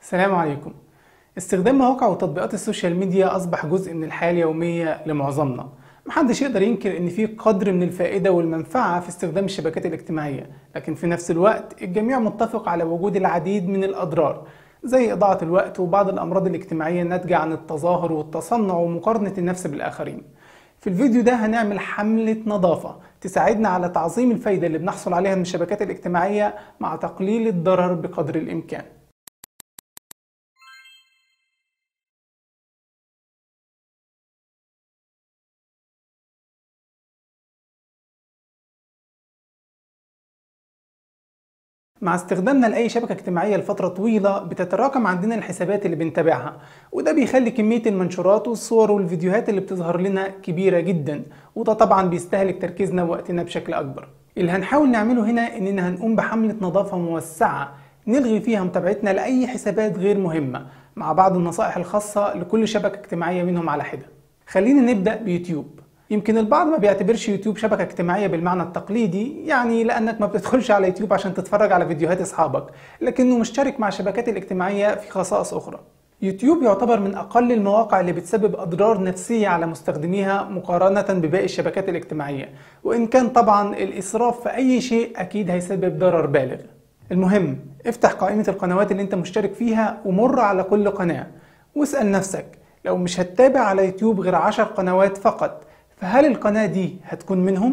السلام عليكم استخدام مواقع وتطبيقات السوشيال ميديا أصبح جزء من الحياة اليومية لمعظمنا محدش يقدر ينكر إن في قدر من الفائدة والمنفعة في استخدام الشبكات الاجتماعية لكن في نفس الوقت الجميع متفق على وجود العديد من الأضرار زي إضاعة الوقت وبعض الأمراض الاجتماعية الناتجة عن التظاهر والتصنع ومقارنة النفس بالآخرين في الفيديو ده هنعمل حملة نظافة تساعدنا على تعظيم الفايدة اللي بنحصل عليها من الشبكات الاجتماعية مع تقليل الضرر بقدر الإمكان مع استخدامنا لأي شبكة اجتماعية لفترة طويلة بتتراكم عندنا الحسابات اللي بنتابعها وده بيخلي كمية المنشورات والصور والفيديوهات اللي بتظهر لنا كبيرة جدا وده طبعا بيستهلك تركيزنا ووقتنا بشكل أكبر اللي هنحاول نعمله هنا إننا هنقوم بحملة نظافة موسعة نلغي فيها متابعتنا لأي حسابات غير مهمة مع بعض النصائح الخاصة لكل شبكة اجتماعية منهم على حدة خلينا نبدأ بيوتيوب يمكن البعض ما بيعتبرش يوتيوب شبكة اجتماعية بالمعنى التقليدي يعني لأنك ما بتدخلش على يوتيوب عشان تتفرج على فيديوهات أصحابك لكنه مشترك مع الشبكات الاجتماعية في خصائص أخرى يوتيوب يعتبر من أقل المواقع اللي بتسبب أضرار نفسية على مستخدميها مقارنة بباقي الشبكات الاجتماعية وإن كان طبعا الإسراف في أي شيء أكيد هيسبب ضرر بالغ المهم افتح قائمة القنوات اللي انت مشترك فيها ومر على كل قناة واسأل نفسك لو مش هتتابع على يوتيوب غير عشر قنوات فقط فهل القناة دي هتكون منهم؟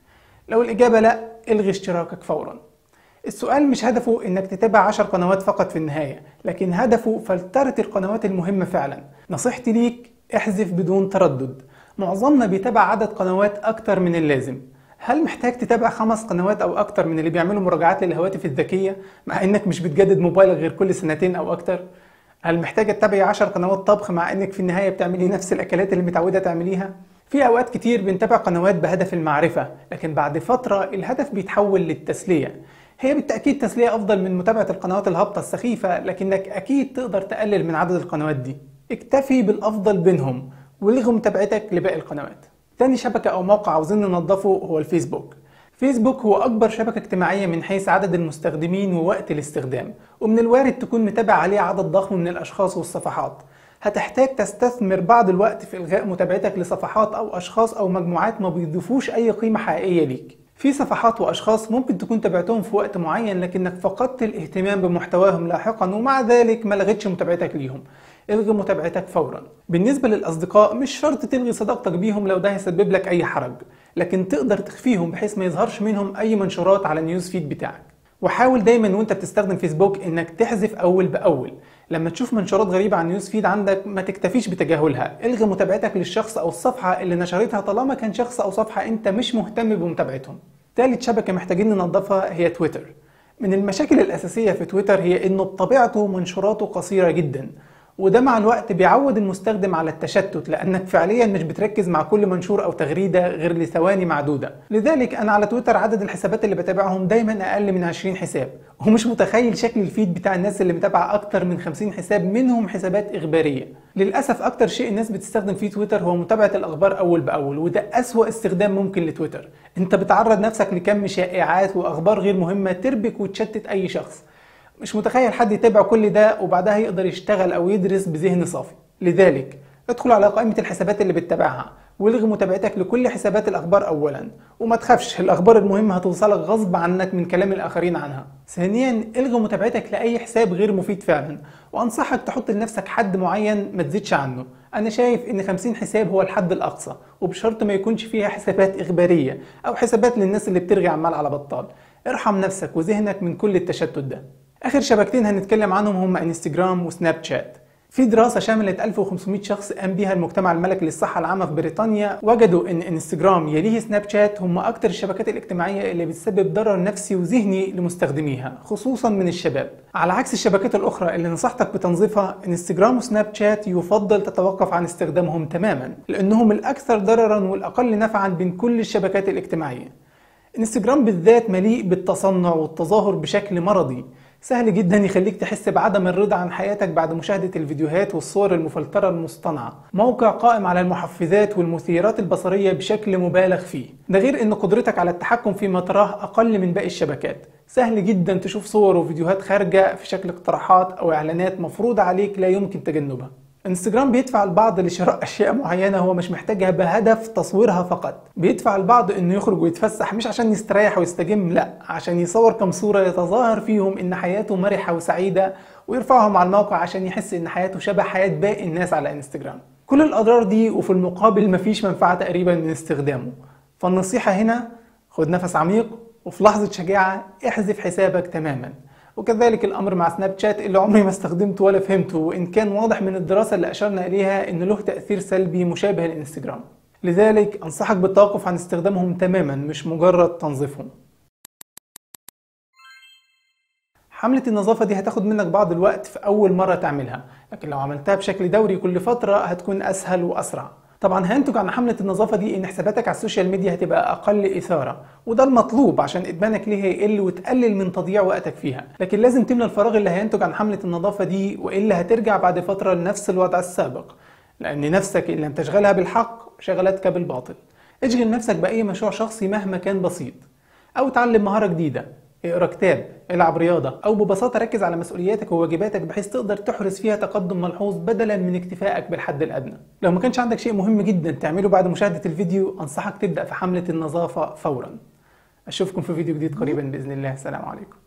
لو الإجابة لا الغي اشتراكك فورا السؤال مش هدفه انك تتابع عشر قنوات فقط في النهاية لكن هدفه فلترة القنوات المهمة فعلا نصيحتي ليك احذف بدون تردد معظمنا بيتابع عدد قنوات اكتر من اللازم هل محتاج تتابع خمس قنوات او اكتر من اللي بيعملوا مراجعات للهواتف الذكية مع انك مش بتجدد موبايلك غير كل سنتين او اكتر؟ هل محتاجة تتابعي 10 قنوات طبخ مع انك في النهاية بتعملي نفس الاكلات اللي متعودة تعمليها؟ في اوقات كتير بنتابع قنوات بهدف المعرفة لكن بعد فترة الهدف بيتحول للتسلية هي بالتأكيد تسلية أفضل من متابعة القنوات الهابطة السخيفة لكنك أكيد تقدر تقلل من عدد القنوات دي اكتفي بالأفضل بينهم والغي متابعتك لباقي القنوات تاني شبكة أو موقع عاوزين ننضفه هو الفيسبوك فيسبوك هو أكبر شبكة اجتماعية من حيث عدد المستخدمين ووقت الاستخدام ومن الوارد تكون متابع عليه عدد ضخم من الأشخاص والصفحات هتحتاج تستثمر بعض الوقت في إلغاء متابعتك لصفحات أو أشخاص أو مجموعات ما بيضيفوش أي قيمة حقيقية ليك في صفحات وأشخاص ممكن تكون تابعتهم في وقت معين لكنك فقدت الاهتمام بمحتواهم لاحقا ومع ذلك ما لغتش متابعتك ليهم الغي متابعتك فورا بالنسبة للأصدقاء مش شرط تلغي صداقتك بيهم لو ده هيسبب لك أي حرج لكن تقدر تخفيهم بحيث ما يظهرش منهم أي منشورات على النيوز فيد بتاعك وحاول دايما وانت بتستخدم فيسبوك انك تحذف اول باول لما تشوف منشورات غريبه على النيوز فيد عندك ما تكتفيش بتجاهلها الغي متابعتك للشخص او الصفحه اللي نشرتها طالما كان شخص او صفحه انت مش مهتم بمتابعتهم ثالث شبكه محتاجين ننظفها هي تويتر من المشاكل الاساسيه في تويتر هي انه بطبيعته منشوراته قصيره جدا وده مع الوقت بيعود المستخدم على التشتت لانك فعليا مش بتركز مع كل منشور او تغريده غير لثواني معدوده لذلك انا على تويتر عدد الحسابات اللي بتابعهم دايما اقل من 20 حساب ومش متخيل شكل الفيد بتاع الناس اللي متابعه اكتر من 50 حساب منهم حسابات اخباريه للاسف اكتر شيء الناس بتستخدم فيه تويتر هو متابعه الاخبار اول باول وده اسوا استخدام ممكن لتويتر انت بتعرض نفسك لكم شائعات واخبار غير مهمه تربك وتشتت اي شخص مش متخيل حد يتابع كل ده وبعدها يقدر يشتغل او يدرس بذهن صافي لذلك ادخل على قائمة الحسابات اللي بتتابعها والغي متابعتك لكل حسابات الاخبار اولا وما تخافش الاخبار المهمة هتوصلك غصب عنك من كلام الاخرين عنها ثانيا الغي متابعتك لاي حساب غير مفيد فعلا وانصحك تحط لنفسك حد معين ما تزيدش عنه انا شايف ان 50 حساب هو الحد الاقصى وبشرط ما يكونش فيها حسابات اخبارية او حسابات للناس اللي بترغي عمال على بطال ارحم نفسك وذهنك من كل التشتت ده اخر شبكتين هنتكلم عنهم هم انستجرام وسناب شات في دراسة شملت 1500 شخص قام بيها المجتمع الملكي للصحة العامة في بريطانيا وجدوا ان انستجرام يليه سناب شات هم اكتر الشبكات الاجتماعية اللي بتسبب ضرر نفسي وذهني لمستخدميها خصوصا من الشباب على عكس الشبكات الاخرى اللي نصحتك بتنظيفها انستجرام وسناب شات يفضل تتوقف عن استخدامهم تماما لانهم الاكثر ضررا والاقل نفعا بين كل الشبكات الاجتماعية انستجرام بالذات مليء بالتصنع والتظاهر بشكل مرضي سهل جدا يخليك تحس بعدم الرضا عن حياتك بعد مشاهدة الفيديوهات والصور المفلترة المصطنعة موقع قائم على المحفزات والمثيرات البصرية بشكل مبالغ فيه ده غير ان قدرتك على التحكم فيما تراه اقل من باقي الشبكات سهل جدا تشوف صور وفيديوهات خارجة في شكل اقتراحات او اعلانات مفروضة عليك لا يمكن تجنبها انستجرام بيدفع البعض لشراء اشياء معينه هو مش محتاجها بهدف تصويرها فقط بيدفع البعض انه يخرج ويتفسح مش عشان يستريح ويستجم لا عشان يصور كم صوره يتظاهر فيهم ان حياته مرحه وسعيده ويرفعهم على الموقع عشان يحس ان حياته شبه حياه باقي الناس على انستجرام كل الاضرار دي وفي المقابل مفيش منفعه تقريبا من استخدامه فالنصيحه هنا خد نفس عميق وفي لحظه شجاعه احذف حسابك تماما وكذلك الامر مع سناب شات اللي عمري ما استخدمته ولا فهمته وان كان واضح من الدراسه اللي اشرنا اليها ان له تاثير سلبي مشابه للانستجرام لذلك انصحك بالتوقف عن استخدامهم تماما مش مجرد تنظيفهم حملة النظافة دي هتاخد منك بعض الوقت في أول مرة تعملها لكن لو عملتها بشكل دوري كل فترة هتكون أسهل وأسرع طبعا هينتج عن حملة النظافة دي ان حساباتك على السوشيال ميديا هتبقى اقل اثارة وده المطلوب عشان ادمانك ليها يقل وتقلل من تضييع وقتك فيها لكن لازم تملى الفراغ اللي هينتج عن حملة النظافة دي والا هترجع بعد فترة لنفس الوضع السابق لان نفسك ان لم تشغلها بالحق شغلتك بالباطل اشغل نفسك باي مشروع شخصي مهما كان بسيط او تعلم مهارة جديدة اقرا كتاب العب رياضه او ببساطه ركز على مسؤولياتك وواجباتك بحيث تقدر تحرز فيها تقدم ملحوظ بدلا من اكتفائك بالحد الادنى لو ما كانش عندك شيء مهم جدا تعمله بعد مشاهده الفيديو انصحك تبدا في حمله النظافه فورا اشوفكم في فيديو جديد قريبا باذن الله السلام عليكم